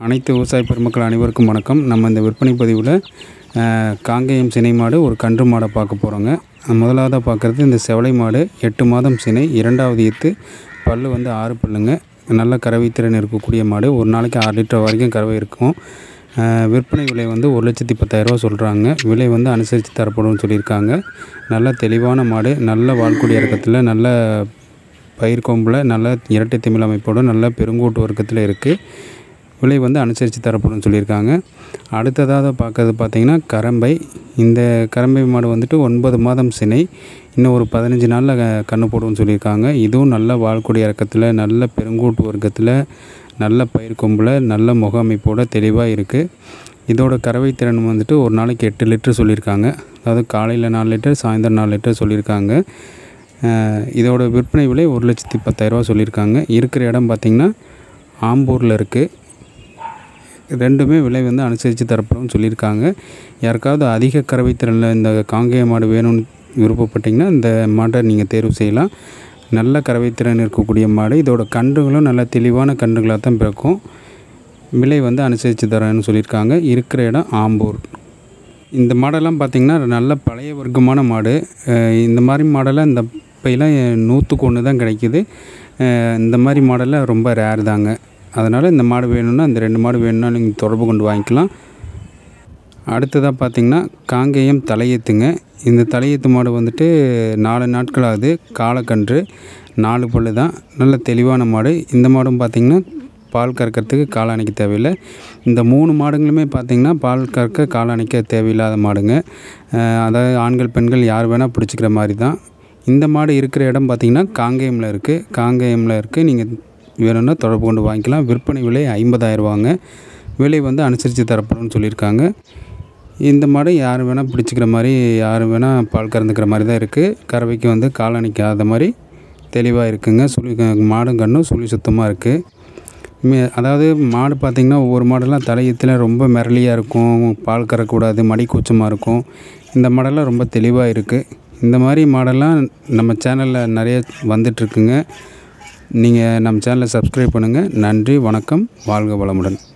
அனைத்து விவசாய பெருமக்கள் அனைவருக்கும் வணக்கம் நம்ம இந்த விற்பனை பதிவில் அஹ், காங்கேயம் சினை மாடு ஒரு கன்று மாடை பார்க்க போகிறோங்க முதலாவதாக பார்க்குறது இந்த செவலை மாடு எட்டு மாதம் சினை இரண்டாவது ஈத்து பல்லு வந்து ஆறு பல்லுங்க நல்ல கறவை திறன் இருக்கக்கூடிய மாடு ஒரு நாளைக்கு ஆறு லிட்டர் வரைக்கும் கறவை இருக்கும் அஹ், விற்பனை விலை வந்து ஒரு லட்சத்தி பத்தாயிரரூவா சொல்கிறாங்க விலை வந்து அனுசரித்து தரப்படும்னு சொல்லியிருக்காங்க நல்ல தெளிவான மாடு நல்ல வால்குடி இறக்கத்தில் நல்ல பயிர் கொம்பில் நல்ல இரட்டை திமிழ் அமைப்போடு நல்ல பெருங்கூட்டு வர்க்கத்தில் இருக்குது விலை வந்து அனுசரித்து தரப்படும்னு சொல்லியிருக்காங்க அடுத்ததாக பார்க்கறது பார்த்திங்கன்னா கரம்பை இந்த கரம்பை மாடு வந்துட்டு ஒன்பது மாதம் சினை இன்னும் ஒரு பதினஞ்சு நாளில் க- கன்று போடும்னு சொல்லியிருக்காங்க இதுவும் நல்ல வால்குடி இறக்கத்தில் நல்ல பெருங்கூட்டு வர்க்கத்தில் நல்ல பயிர் கொம்பில் நல்ல முக அமைப்போட தெளிவாக இருக்குது இதோட கறவை திறன் வந்துட்டு ஒரு நாளைக்கு எட்டு லிட்டர் சொல்லியிருக்காங்க அதாவது காலையில் நாலு லிட்டர் சாயந்தரம் நாலு லிட்டர் சொல்லியிருக்காங்க அஹ் இதோட விற்பனை விலை ஒரு லட்சத்தி பத்தாயிரரூவா சொல்லியிருக்காங்க இருக்கிற இடம் பார்த்திங்கன்னா ஆம்பூரில் இருக்குது ரெண்டுமே விலை வந்து அனுசரித்து தரப்படும்னு சொல்லியிருக்காங்க யாருக்காவது அதிக கறவை திறனில் இந்த காங்கேய மாடு வேணும்னு விருப்பப்பட்டிங்கன்னா இந்த மாட்டை நீங்கள் தேர்வு செய்யலாம் நல்ல கறவை திறன் இருக்கக்கூடிய மாடு இதோட கன்றுகளும் நல்ல தெளிவான கன்றுகளாக தான் பிறக்கும் விலை வந்து அனுசரித்து தரேன்னு சொல்லியிருக்காங்க இருக்கிற இடம் ஆம்பூர் இந்த மாடெல்லாம் பார்த்திங்கன்னா நல்ல பழைய வர்க்கமான மாடு அஹ் இந்த மாதிரி மாடெல்லாம் இந்த இப்போலாம் நூற்றுக்கு ஒன்று தான் கிடைக்கிது அஹ் இந்த மாதிரி மாடெல்லாம் ரொம்ப ரேர் தாங்க அதனால் இந்த மாடு வேணும்னா இந்த ரெண்டு மாடு வேணும்னா நீங்கள் தொடர்பு கொண்டு வாங்கிக்கலாம் அடுத்ததாக பார்த்திங்கன்னா காங்கேயம் தலையீத்துங்க இந்த தலையீத்து மாடு வந்துட்டு நாலு நாட்கள் ஆகுது காலக்கன்று நாலு பல்லு தான் நல்ல தெளிவான மாடு இந்த மாடும் பார்த்திங்கன்னா பால் கறக்கிறதுக்கு காளானிக்க தேவையில்லை இந்த மூணு மாடுங்களுமே பார்த்திங்கன்னா பால் கறக்க காளானிக்க தேவையில்லாத மாடுங்க அஹ் அதாவது ஆண்கள் பெண்கள் யார் வேணால் பிடிச்சிக்கிற மாதிரி தான் இந்த மாடு இருக்கிற இடம் பார்த்திங்கன்னா காங்கேயமில் இருக்குது காங்கேயமில் இருக்குது நீங்கள் வேணும்னா தொடர்பு கொண்டு வாங்கிக்கலாம் விற்பனை விலை ஐம்பதாயிரரூவாங்க விலை வந்து அனுசரித்து தரப்படும்னு சொல்லியிருக்காங்க இந்த மாடு யார் வேணால் பிடிச்சிக்கிற மாதிரி யார் வேணால் பால் கறந்துக்கிற மாதிரி தான் இருக்குது கறவைக்கு வந்து காலணிக்காத மாதிரி தெளிவாக இருக்குங்க சுழி மாடும் கண்ணும் சுழி சுத்தமாக இருக்குது மே- அதாவது மாடு பார்த்திங்கன்னா ஒவ்வொரு மாடெல்லாம் தலையத்தில் ரொம்ப மிரளியாக இருக்கும் பால் கறக்கூடாது மடி கூச்சமாக இருக்கும் இந்த மாடெல்லாம் ரொம்ப தெளிவாக இருக்குது இந்த மாதிரி மாடெல்லாம் நம்ம சேனலில் நிறைய வந்துட்டுருக்குங்க நீங்கள் நம்ம சேனலை சப்ஸ்கிரைப் பண்ணுங்கள் நன்றி வணக்கம் வாழ்க வளமுடன்